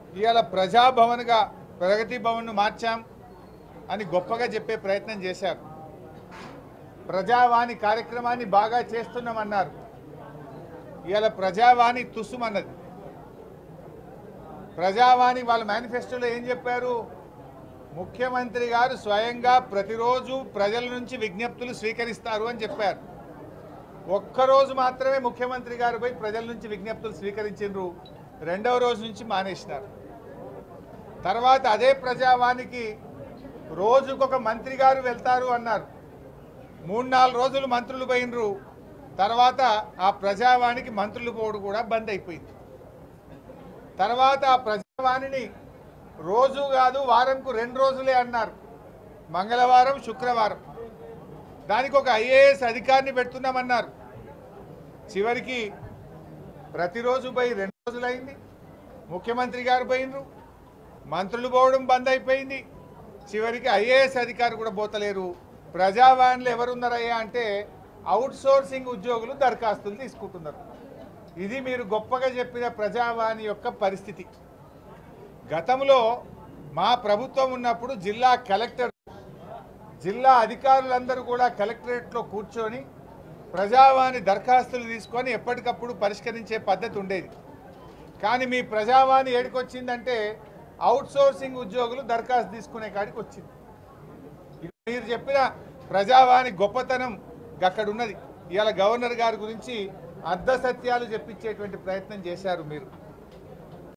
ఇవాళ ప్రజాభవన్గా ప్రగతి భవన్ను మార్చాం అని గొప్పగా చెప్పే ప్రయత్నం చేశారు ప్రజావాణి కార్యక్రమాన్ని బాగా చేస్తున్నామన్నారు ఇవాళ ప్రజావాణి తుస్సుమన్నది ప్రజావాణి వాళ్ళ మేనిఫెస్టోలో ఏం చెప్పారు ముఖ్యమంత్రి గారు స్వయంగా ప్రతిరోజు ప్రజల నుంచి విజ్ఞప్తులు స్వీకరిస్తారు అని చెప్పారు ఒక్కరోజు మాత్రమే ముఖ్యమంత్రి గారు పోయి ప్రజల నుంచి విజ్ఞప్తులు స్వీకరించారు రెండవ రోజు నుంచి మానేసినారు తర్వాత అదే ప్రజావానికి రోజుకొక మంత్రి గారు వెళ్తారు అన్నారు మూడు నాలుగు రోజులు మంత్రులు పోయినరు తర్వాత ఆ ప్రజావానికి మంత్రులు పోవడం కూడా బంద్ అయిపోయింది తర్వాత ఆ ప్రజావాణిని రోజు కాదు వారంకు రెండు రోజులే అన్నారు మంగళవారం శుక్రవారం దానికి ఒక ఐఏఎస్ అధికారిని పెడుతున్నామన్నారు చివరికి ప్రతిరోజు పోయి రెండు రోజులైంది ముఖ్యమంత్రి గారు పోయినరు మంత్రులు పోవడం బంద్ అయిపోయింది చివరికి ఐఏఎస్ అధికారి కూడా పోతలేరు ప్రజావాణిలో ఎవరున్నారయ్యా అంటే అవుట్ సోర్సింగ్ ఉద్యోగులు దరఖాస్తులు తీసుకుంటున్నారు ఇది మీరు గొప్పగా చెప్పిన ప్రజావాణి యొక్క పరిస్థితి గతంలో మా ప్రభుత్వం ఉన్నప్పుడు జిల్లా కలెక్టర్ జిల్లా అధికారులందరూ కూడా కలెక్టరేట్లో కూర్చొని ప్రజావాణి దరఖాస్తులు తీసుకొని ఎప్పటికప్పుడు పరిష్కరించే పద్ధతి ఉండేది కానీ మీ ప్రజావాణి ఏడికొచ్చిందంటే అవుట్ సోర్సింగ్ ఉద్యోగులు దరఖాస్తు తీసుకునే కాడికి వచ్చింది ఇది మీరు చెప్పిన ప్రజావాణి గొప్పతనం అక్కడ ఉన్నది ఇవాళ గవర్నర్ గారి గురించి అర్ధ సత్యాలు చెప్పించేటువంటి ప్రయత్నం చేశారు మీరు